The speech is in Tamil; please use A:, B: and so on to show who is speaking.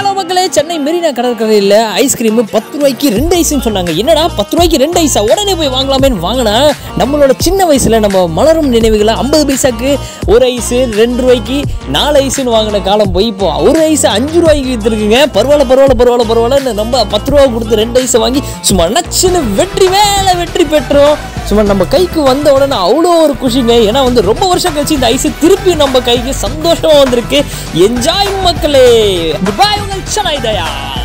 A: ஹலோ மக்களே சென்னை மெரினா கடற்கரையில் ஐஸ்கிரீம் பத்து ரூபாய்க்கு ரெண்டு ஐஸ்னு சொன்னாங்க என்னடா பத்து ரூபாய்க்கு ரெண்டு ஐஸா உடனே போய் வாங்கலாமேன்னு வாங்கினா நம்மளோட சின்ன வயசில் நம்ம மலரும் நினைவுகளை ஐம்பது பைசாக்கு ஒரு ஐஸு ரெண்டு ரூபாய்க்கு நாலு ஐஸுன்னு வாங்கின காலம் போய் இப்போ ஒரு ஐஸ் அஞ்சு ரூபாய்க்கு விற்றுருக்குங்க பரவாயில்ல பரவாயில்ல பரவாயில்ல பரவாயில்லன்னு நம்ம பத்து ரூபா கொடுத்து ரெண்டு ஐஸை வாங்கி சும்மா நச்சுன்னு வெற்றி மேலே வெற்றி பெற்றோம் சும்மா நம்ம கைக்கு வந்த உடனே அவ்வளோ ஒரு குஷிங்க ஏன்னா வந்து ரொம்ப வருஷம் கழிச்சு இந்த ஐஸ் திருப்பி நம்ம கைக்கு சந்தோஷமா வந்திருக்கு என்ஜாய் மக்களே பாய் உங்கள் சென்னை தயா